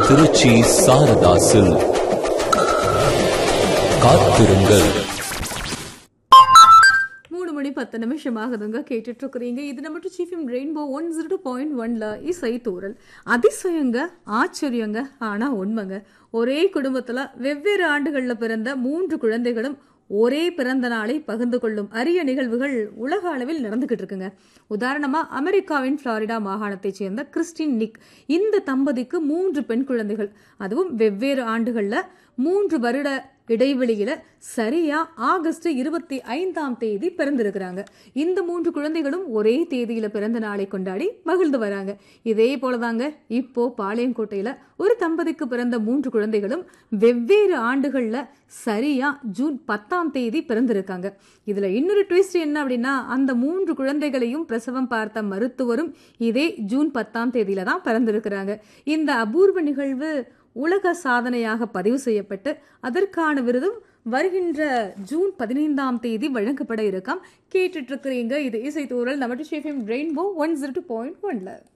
திருச்சி சாரதாசில் காத்திருங்கள் மூணு மணி பத்து நிமிஷம் ஆகுதுங்க கேட்டுட்டு இருக்கிறீங்க இது நம்ம சீஃபிம் Rainbow one zero two point ஒன்ல இசை தூரல் அதிசயங்க ஆச்சரியங்க ஆனா உண்மைங்க ஒரே குடும்பத்துல வெவ்வேறு ஆண்டுகள்ல பிறந்த மூன்று குழந்தைகளும் ஒரே பிறந்த நாளை பகிர்ந்து கொள்ளும் அரிய நிகழ்வுகள் உலக அளவில் நடந்துகிட்டு இருக்குங்க உதாரணமா அமெரிக்காவின் பிளாரிடா மாகாணத்தைச் சேர்ந்த கிறிஸ்டின் நிக் இந்த தம்பதிக்கு மூன்று பெண் குழந்தைகள் அதுவும் வெவ்வேறு ஆண்டுகள்ல மூன்று வருட இடைவெளியில சரியா ஆகஸ்ட் இருபத்தி ஐந்தாம் தேதி பிறந்திருக்கிறாங்க இந்த மூன்று குழந்தைகளும் ஒரே தேதியில பிறந்த நாளை கொண்டாடி மகிழ்ந்து வராங்க இதே போலதாங்க இப்போ பாளையங்கோட்டையில ஒரு தம்பதிக்கு பிறந்த மூன்று குழந்தைகளும் வெவ்வேறு ஆண்டுகள்ல சரியா ஜூன் பத்தாம் தேதி பிறந்திருக்காங்க இதுல இன்னொரு ட்விஸ்ட் என்ன அப்படின்னா அந்த மூன்று குழந்தைகளையும் பிரசவம் பார்த்த மருத்துவரும் இதே ஜூன் பத்தாம் தேதியில தான் பிறந்திருக்கிறாங்க இந்த அபூர்வ நிகழ்வு உலக சாதனையாக பதிவு செய்யப்பட்டு அதற்கான விருதும் வருகின்ற ஜூன் பதினைந்தாம் தேதி வழங்கப்பட இருக்காம் கேட்டுட்டு இருக்கிறீங்க இது இசை தூரல் நம்ம Rainbow one zero two point ஒன்ல